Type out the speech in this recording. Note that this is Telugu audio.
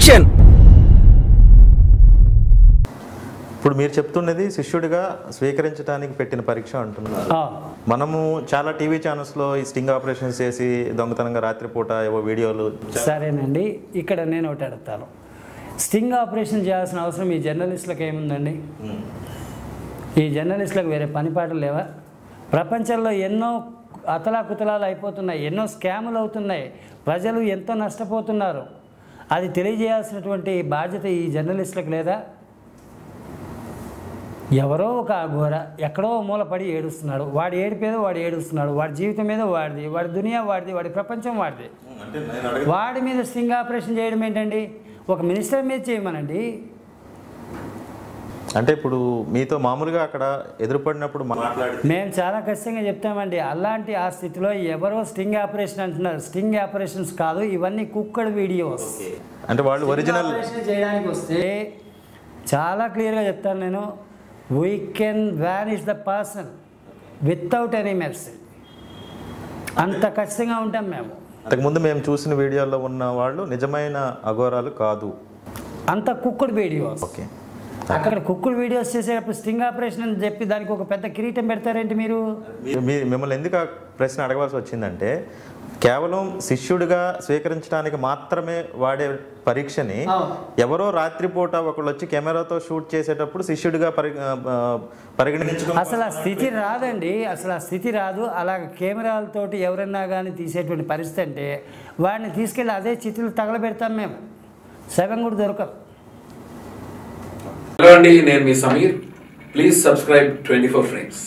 యాక్షన్ ఇప్పుడు మీరు చెప్తున్నది శిష్యుడిగా స్వీకరించడానికి పెట్టిన పరీక్ష అంటున్నారు ఆ, మనము చాలా టీవీ ఛానల్స్లో ఈ స్టింగ్ ఆపరేషన్స్ చేసి దొంగతనంగా రాత్రిపూట ఏవో వీడియోలు సరేనండి ఇక్కడ నేను ఒకటి అడుగుతాను స్టింగ్ ఆపరేషన్ చేయాల్సిన అవసరం ఈ జర్నలిస్టులకు ఏముందండి ఈ జర్నలిస్టులకు వేరే పనిపాటలు లేవా ప్రపంచంలో ఎన్నో అతలాకుతలాలు అయిపోతున్నాయి ఎన్నో స్కాములు అవుతున్నాయి ప్రజలు ఎంతో నష్టపోతున్నారు అది తెలియజేయాల్సినటువంటి బాధ్యత ఈ జర్నలిస్టులకు లేదా ఎవరో ఒక అఘోర ఎక్కడో ఓ మూల పడి ఏడుస్తున్నాడు వాడి ఏడిపేదో వాడు ఏడుస్తున్నాడు వాడి జీవితం మీద వాడిది వాడి దునియా వాడిది వాడి ప్రపంచం వాడిది వాడి మీద స్టింగ్ ఆపరేషన్ చేయడం ఏంటండి ఒక మినిస్టర్ మీద చేయమనండి అంటే ఇప్పుడు మీతో మామూలుగా అక్కడ ఎదురుపడినప్పుడు మాట్లాడి మేము చాలా ఖచ్చితంగా చెప్తామండి అలాంటి ఆ స్థితిలో ఎవరో స్టింగ్ ఆపరేషన్ అంటున్నారు స్టింగ్ ఆపరేషన్స్ కాదు ఇవన్నీ కుక్కడ్ వీడియోస్ అంటే వాళ్ళు ఒరిజినల్ ఆపరేషన్ చేయడానికి వస్తే చాలా క్లియర్గా చెప్తాను నేను we can vanish the person without any mercy అంత ఖచ్చితంగా ఉంటాం మేము అంతకుముందు మేము చూసిన వీడియోలో ఉన్న వాళ్ళు నిజమైన అఘోరాలు కాదు అంత కుక్కుడు వీడియోస్ ఓకే అక్కడ కుక్కుడు వీడియోస్ చేసేటప్పుడు స్టింగ్ ఆపరేషన్ అని చెప్పి దానికి ఒక పెద్ద కిరీటం పెడతారేంటి మీరు మీ మిమ్మల్ని ఎందుకు ఆ ప్రశ్న అడగవలసి వచ్చిందంటే కేవలం శిష్యుడిగా స్వీకరించడానికి మాత్రమే వాడే పరీక్షని అవును. ఎవరో రాత్రిపూట ఒకళ్ళు వచ్చి కెమెరాతో షూట్ చేసేటప్పుడు శిష్యుడిగా పరి ఆ, పరిగణించడం అసలు ఆ స్థితి రాదండి అసలు ఆ స్థితి రాదు అలా కెమెరాలతోటి ఎవరన్నా కానీ తీసేటువంటి పరిస్థితి అంటే వాడిని తీసుకెళ్ళి అదే చిత్రులు తగలబెడతాం మేము సగం కూడా దొరకదు హలో అండి నేను మీ Sameer please subscribe twenty four frames